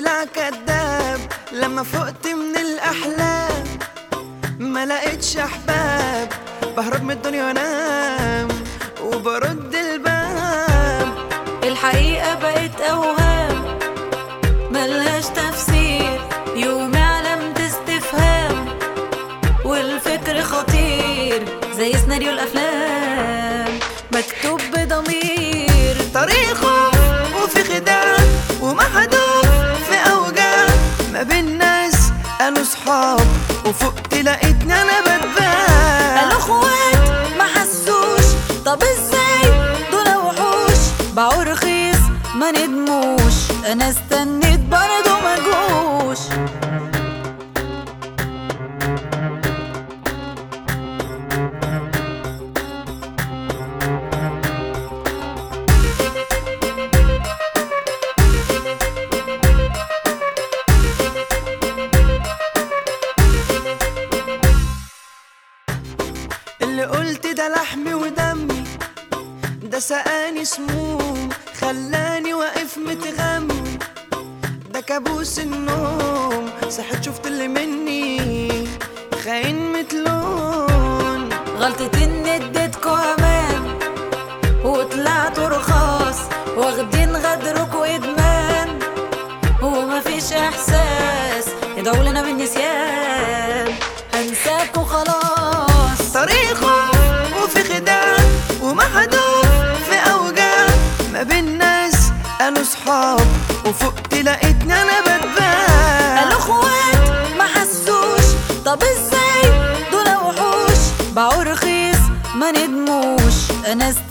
طلع كداب لما فقت من الأحلام ما لقيتش أحباب بهرب من الدنيا وأنام وبرد الباب الحقيقة بقت أوهام ملهاش تفسير يوم علامة استفهام والفكر خطير زي سيناريو الأفلام مكتوب بضمير طريق خوف وفي خداع ومحدود في أوجاع ما بين ناس قالوا صحاب وفقت لقيتني أنا بتباع قالوا اخوات ما حسوش طب ازاي دول وحوش باعوا رخيص ما ندموش انا استنيت برضه ما جوش اللي قلت ده لحمي ودمي ده سقاني سموم خلاني واقف متغمي ده كابوس النوم صحيت شفت اللي مني خاين متلون غلطة اني اديتكوا امان وطلعتوا رخاص واخدين غدرك وادمان ومفيش احساس ادعوا لنا بالنسيان هنساكوا خلاص طريق خوف وفي خداع ومحدود في أوجاع ما بين ناس قالوا صحاب وفقت لقيتني أنا بتباع قالوا اخوات ما حسوش طب ازاي دول وحوش باعوا رخيص ما ندموش انا است